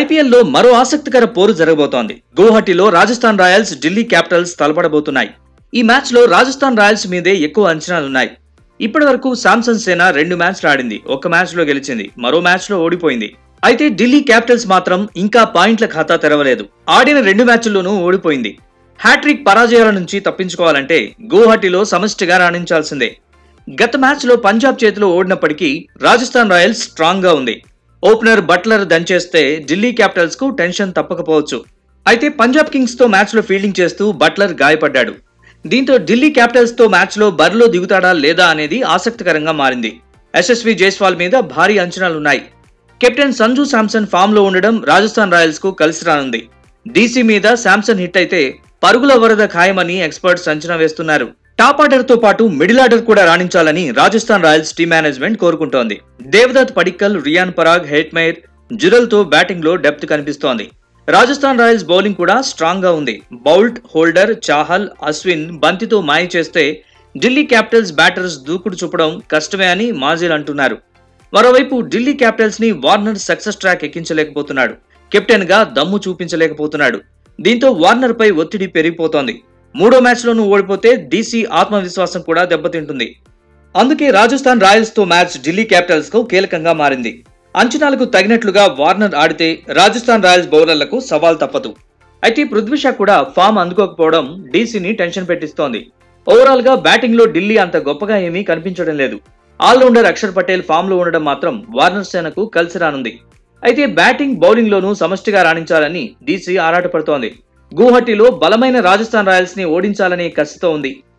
ఐపీఎల్లో మరో ఆసక్తికర పోరు జరగబోతోంది గౌహటిలో రాజస్థాన్ రాయల్స్ ఢిల్లీ క్యాపిటల్స్ తలపడబోతున్నాయి ఈ మ్యాచ్ లో రాజస్థాన్ రాయల్స్ మీదే ఎక్కువ అంచనాలున్నాయి ఇప్పటి వరకు శాంసన్ సేన రెండు మ్యాచ్లు ఆడింది ఒక మ్యాచ్ లో గెలిచింది మరో మ్యాచ్ లో ఓడిపోయింది అయితే ఢిల్లీ క్యాపిటల్స్ మాత్రం ఇంకా పాయింట్ల ఖాతా తెరవలేదు ఆడిన రెండు మ్యాచ్ల్లోనూ ఓడిపోయింది హ్యాట్రిక్ పరాజయాల నుంచి తప్పించుకోవాలంటే గౌహటిలో సమష్టిగా రాణించాల్సిందే గత మ్యాచ్ లో పంజాబ్ చేతిలో ఓడినప్పటికీ రాజస్థాన్ రాయల్స్ స్ట్రాంగ్ గా ఉంది ఓపెనర్ బట్లర్ దంచేస్తే ఢిల్లీ క్యాపిటల్స్ కు టెన్షన్ తప్పకపోవచ్చు అయితే పంజాబ్ కింగ్స్ తో మ్యాచ్ లో ఫీల్డింగ్ చేస్తూ బట్లర్ గాయపడ్డాడు దీంతో ఢిల్లీ క్యాపిటల్స్ తో మ్యాచ్ లో బరిలో దిగుతాడా లేదా అనేది ఆసక్తికరంగా మారింది యశస్వి జైస్వాల్ మీద భారీ అంచనాలున్నాయి కెప్టెన్ సంజు శాంసన్ ఫామ్ లో ఉండడం రాజస్థాన్ రాయల్స్ కు కలిసి రానుంది డీసీ మీద శాంసన్ హిట్ అయితే పరుగుల వరద ఖాయమని ఎక్స్పర్ట్స్ అంచనా వేస్తున్నారు టాప్ ఆర్డర్ తో పాటు మిడిల్ ఆర్డర్ కూడా రాణించాలని రాజస్థాన్ రాయల్స్ టీమ్ మేనేజ్మెంట్ కోరుకుంటోంది దేవదత్ పడిక్కల్ రియాన్ పరాగ్ హెట్మైర్ జురల్ తో బ్యాటింగ్ లో డెప్త్ కనిపిస్తోంది రాజస్థాన్ రాయల్స్ బౌలింగ్ కూడా స్ట్రాంగ్ గా ఉంది బౌల్ట్ హోల్డర్ చాహల్ అశ్విన్ బంతితో మాయ చేస్తే ఢిల్లీ క్యాపిటల్స్ బ్యాటర్స్ దూకుడు చూపడం కష్టమే అని మాజీలు అంటున్నారు మరోవైపు ఢిల్లీ క్యాపిటల్స్ ని వార్నర్ సక్సెస్ ట్రాక్ ఎక్కించలేకపోతున్నాడు కెప్టెన్ గా దమ్ము చూపించలేకపోతున్నాడు దీంతో వార్నర్ పై ఒత్తిడి పెరిగిపోతోంది మూడో మ్యాచ్ లోనూ ఓడిపోతే డీసీ ఆత్మవిశ్వాసం కూడా దెబ్బతింటుంది అందుకే రాజస్థాన్ రాయల్స్ తో మ్యాచ్ ఢిల్లీ క్యాపిటల్స్ కు కీలకంగా మారింది అంచనాలకు తగినట్లుగా వార్నర్ ఆడితే రాజస్థాన్ రాయల్స్ బౌలర్లకు సవాల్ తప్పదు అయితే పృథ్వీ షా కూడా ఫామ్ అందుకోకపోవడం డీసీని టెన్షన్ పెట్టిస్తోంది ఓవరాల్ గా బ్యాటింగ్ లో ఢిల్లీ అంత గొప్పగా ఏమీ కనిపించడం లేదు ఆల్రౌండర్ అక్షర్ పటేల్ ఫామ్ లో ఉండడం మాత్రం వార్నర్ సేనకు కలిసి రానుంది అయితే బ్యాటింగ్ బౌలింగ్ లోనూ సమష్టిగా రాణించాలని డీసీ ఆరాటపడుతోంది గువహటిలో బలమైన రాజస్థాన్ రాయల్స్ ని ఓడించాలనే కసితో ఉంది